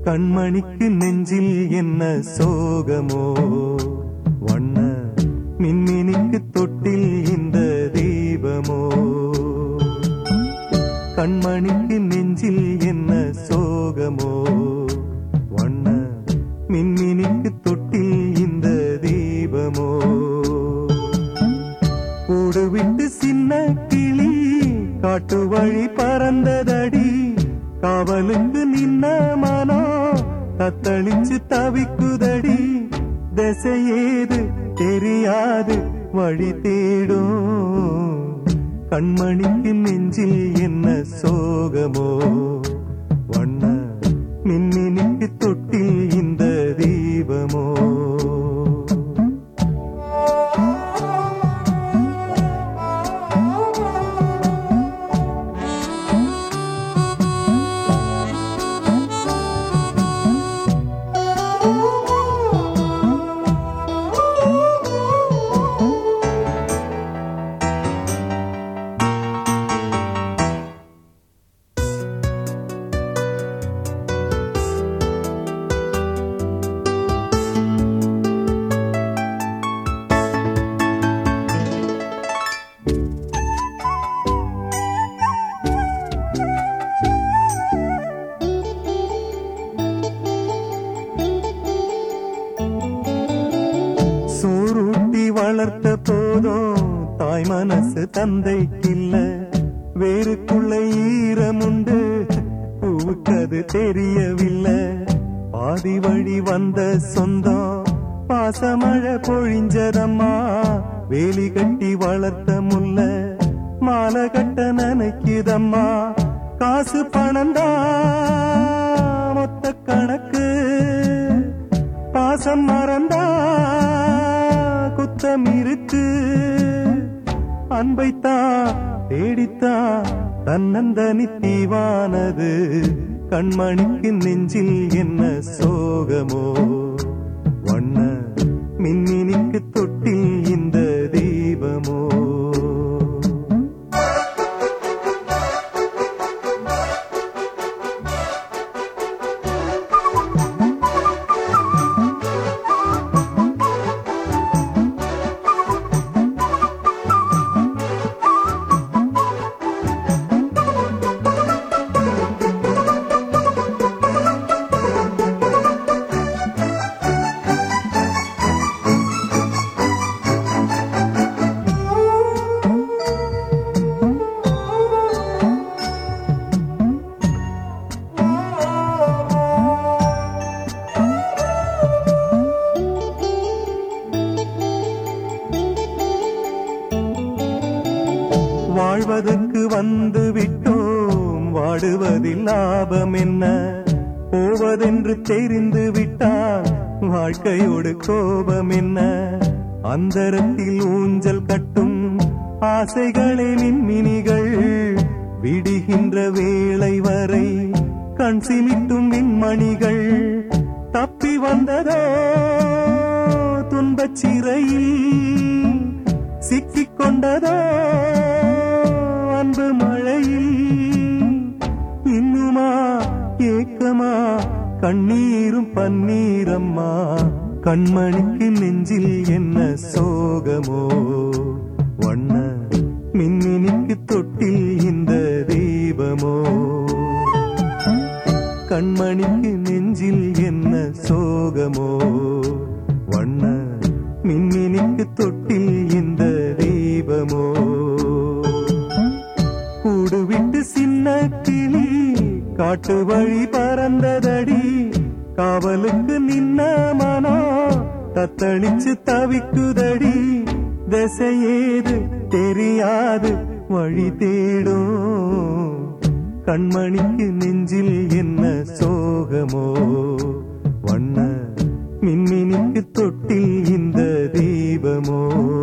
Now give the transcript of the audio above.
கண்மணிக்கு நெஞ்சில் என்ன சோகமோ வண்ண மின்மினிக்கு தொட்டில் இந்த தீபமோ கண்மணிக்கு நெஞ்சில் என்ன சோகமோ வண்ண மின்மினிக்கு தொட்டில் இந்த தீபமோ கூடு விட்டு சின்ன கிளி காட்டு வழி பறந்ததடி காவலுக்கு நின்ன மனோ தத்தளிச்சு தவிக்குதடி திசையேது தெரியாது வழி தேடும் கண்மணிக்கு நெஞ்சில் என்ன சோகமோ வண்ண மின்மினிக்கு தொட்டில் இந்த தீபமோ சோறுட்டி வளர்த்த போதும் தாய் மனசு தந்தைக்கில்ல வேருக்குள்ள ஈரமுண்டு பூவுக்கு அது தெரியவில்லை பாதி வழி வந்த சொந்தம் பாசமழை பொழிஞ்சதம்மா வேலி கட்டி வளர்த்த முல்ல மாலை கட்ட நினைக்குதம்மா காசு பணந்தா மொத்த கணக்கு பாசம் மறந்தா குத்தம் இருக்கு அன்பைத்தான் தேடித்தான் தன்னந்தனி தீவானது கண்மணிக்கு நெஞ்சில் என்ன சோகமோ வண்ண மின்மினிக்கு தொட்டில் இந்த தீபமோ வாழ்வதற்கு வந்து விட்டோம் வாடுவதில் லாபம் என்ன போவதென்று தெரிந்து விட்டால் வாழ்க்கையோடு கோபம் என்ன அந்தரத்தில் ஊஞ்சல் கட்டும் ஆசைகளே மின்மினிகள் விடுகின்ற வேளை வரை கண் சிமிட்டும் மின்மணிகள் தப்பி வந்ததோ துன்பச் சிறையில் சிக்கிக் கொண்டதோ அன்பு மழையில் இன்னுமா ஏக்கமா கண்ணீரும் பன்னீரம்மா கண்மணிக்கு நெஞ்சில் என்ன சோகமோ வண்ண மின்மினிக்கு தொட்டில் இந்த தீபமோ கண்மணிக்கு நெஞ்சில் என்ன சோகமோ வண்ண மின்மினிக்கு தொட்டில் இந்த தீபமோ கூடு விட்டு சின்ன கிளி காட்டு வழி பறந்ததடி காவலுக்கு நின்ன மனோ தத்தளிச்சு தவிக்குதடி திசையேது தெரியாது வழி தேடும் கண்மணிக்கு நெஞ்சில் என்ன சோகமோ வண்ண மின்மினிக்கு தொட்டில் இந்த தீபமோ